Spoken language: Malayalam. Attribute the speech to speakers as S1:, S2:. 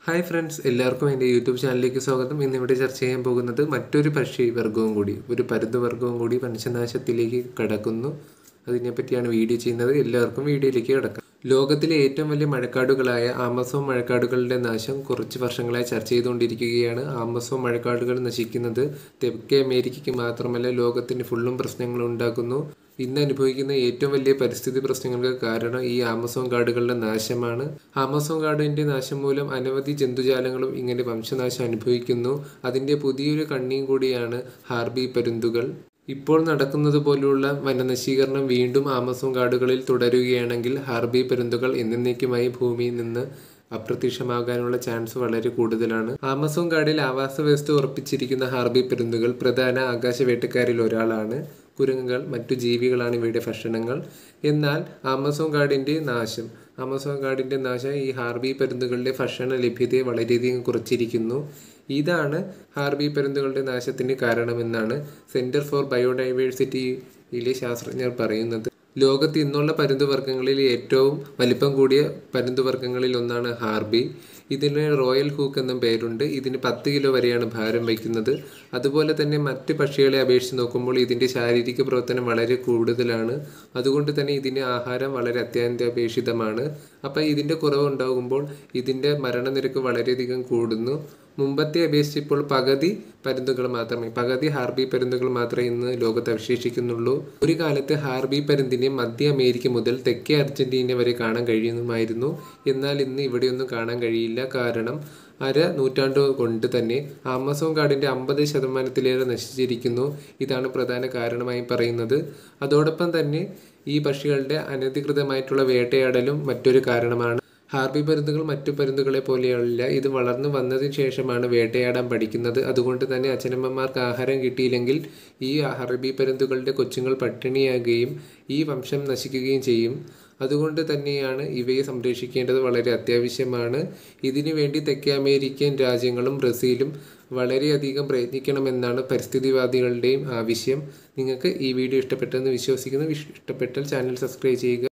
S1: ഹായ് ഫ്രണ്ട്സ് എല്ലാവർക്കും എൻ്റെ യൂട്യൂബ് ചാനലിലേക്ക് സ്വാഗതം ഇന്ന് ഇവിടെ ചർച്ച ചെയ്യാൻ പോകുന്നത് മറ്റൊരു പക്ഷി വർഗവും കൂടി ഒരു പരുന്ത് വർഗവും കൂടി വംശനാശത്തിലേക്ക് കടക്കുന്നു അതിനെപ്പറ്റിയാണ് വീഡിയോ ചെയ്യുന്നത് എല്ലാവർക്കും വീഡിയോയിലേക്ക് കിടക്കാം ലോകത്തിലെ ഏറ്റവും വലിയ മഴക്കാടുകളായ ആമസോൺ മഴക്കാടുകളുടെ നാശം കുറച്ച് വർഷങ്ങളായി ചർച്ച ചെയ്തുകൊണ്ടിരിക്കുകയാണ് ആമസോൺ മഴക്കാടുകൾ നശിക്കുന്നത് തെക്കേ അമേരിക്കയ്ക്ക് മാത്രമല്ല ലോകത്തിന് ഫുള്ളും പ്രശ്നങ്ങൾ ഉണ്ടാക്കുന്നു ഇന്ന് അനുഭവിക്കുന്ന ഏറ്റവും വലിയ പരിസ്ഥിതി പ്രശ്നങ്ങൾക്ക് കാരണം ഈ ആമസോൺ കാടുകളുടെ നാശമാണ് ആമസോൺ കാടിന്റെ നാശം മൂലം അനവധി ജന്തുജാലങ്ങളും ഇങ്ങനെ വംശനാശം അനുഭവിക്കുന്നു അതിന്റെ പുതിയൊരു കണ്ണിയും കൂടിയാണ് ഹാർബി പരുന്തുകൾ ഇപ്പോൾ നടക്കുന്നത് പോലുള്ള വനനശീകരണം വീണ്ടും ആമസോൺ കാടുകളിൽ തുടരുകയാണെങ്കിൽ ഹാർബി പരുന്തുകൾ എന്നേക്കുമായി ഭൂമിയിൽ നിന്ന് അപ്രത്യക്ഷമാകാനുള്ള ചാൻസ് വളരെ കൂടുതലാണ് ആമസോൺ കാടിൽ ആവാസ വ്യവസ്ഥ ഉറപ്പിച്ചിരിക്കുന്ന ഹാർബി പരുന്തുകൾ പ്രധാന ആകാശ വേട്ടക്കാരിൽ ഒരാളാണ് കുരങ്ങുകൾ മറ്റു ജീവികളാണ് ഇവയുടെ ഭക്ഷണങ്ങൾ എന്നാൽ ആമസോൺ കാടിന്റെ നാശം ആമസോൺ കാടിന്റെ നാശം ഈ ഹാർബി പരുന്തുകളുടെ ഭക്ഷണ ലഭ്യതയെ വളരെയധികം കുറച്ചിരിക്കുന്നു ഇതാണ് ഹാർബി പരുന്തുകളുടെ നാശത്തിന് കാരണമെന്നാണ് സെന്റർ ഫോർ ബയോഡൈവേഴ്സിറ്റിയിലെ ശാസ്ത്രജ്ഞർ പറയുന്നത് ലോകത്ത് ഇന്നുള്ള പരുന്തുവർഗ്ഗങ്ങളിൽ ഏറ്റവും വലിപ്പം കൂടിയ പരുന്തുവർഗ്ഗങ്ങളിൽ ഒന്നാണ് ഹാർബി ഇതിന് റോയൽ ഹൂക്ക് എന്നും പേരുണ്ട് ഇതിന് പത്ത് കിലോ വരെയാണ് ഭാരം വയ്ക്കുന്നത് അതുപോലെ തന്നെ മറ്റ് പക്ഷികളെ അപേക്ഷിച്ച് നോക്കുമ്പോൾ ഇതിൻ്റെ ശാരീരിക പ്രവർത്തനം വളരെ കൂടുതലാണ് അതുകൊണ്ട് തന്നെ ഇതിന് ആഹാരം വളരെ അത്യന്താപേക്ഷിതമാണ് അപ്പോൾ ഇതിൻ്റെ കുറവുണ്ടാകുമ്പോൾ ഇതിൻ്റെ മരണനിരക്ക് വളരെയധികം കൂടുന്നു മുമ്പത്തെ അപേക്ഷിച്ച് ഇപ്പോൾ പകുതി പരുന്തുകൾ മാത്രമേ പകുതി ഹാർബി പരുന്തുകൾ മാത്രമേ ഇന്ന് ലോകത്ത് അവശേഷിക്കുന്നുള്ളൂ ഒരു കാലത്ത് ഹാർബി പരുന്തിനെ മധ്യ അമേരിക്ക മുതൽ തെക്കേ അർജന്റീന വരെ കാണാൻ കഴിയുമായിരുന്നു എന്നാൽ ഇന്ന് ഇവിടെയൊന്നും കാണാൻ കഴിയില്ല കാരണം അര നൂറ്റാണ്ട് കൊണ്ട് തന്നെ ആമസോൺ കാടിന്റെ അമ്പത് ശതമാനത്തിലേറെ നശിച്ചിരിക്കുന്നു ഇതാണ് പ്രധാന കാരണമായി പറയുന്നത് അതോടൊപ്പം തന്നെ ഈ പക്ഷികളുടെ അനധികൃതമായിട്ടുള്ള വേട്ടയാടലും മറ്റൊരു കാരണമാണ് ഹാർബി പരുന്തുകൾ മറ്റു പരുന്തുകളെ പോലെയല്ല ഇത് വളർന്നു വന്നതിന് ശേഷമാണ് വേട്ടയാടാൻ പഠിക്കുന്നത് അതുകൊണ്ട് തന്നെ അച്ഛനമ്മമാർക്ക് ആഹാരം കിട്ടിയില്ലെങ്കിൽ ഈ ഹാർബി പരുന്തുകളുടെ കൊച്ചുങ്ങൾ പട്ടിണിയാകുകയും ഈ വംശം നശിക്കുകയും ചെയ്യും അതുകൊണ്ട് തന്നെയാണ് ഇവയെ സംരക്ഷിക്കേണ്ടത് വളരെ അത്യാവശ്യമാണ് ഇതിനു വേണ്ടി തെക്കേ അമേരിക്കൻ രാജ്യങ്ങളും ബ്രസീലും വളരെയധികം പ്രയത്നിക്കണമെന്നാണ് പരിസ്ഥിതിവാദികളുടെയും ആവശ്യം നിങ്ങൾക്ക് ഈ വീഡിയോ ഇഷ്ടപ്പെട്ടെന്ന് വിശ്വസിക്കുന്നു ഇഷ്ടപ്പെട്ടാൽ ചാനൽ സബ്സ്ക്രൈബ് ചെയ്യുക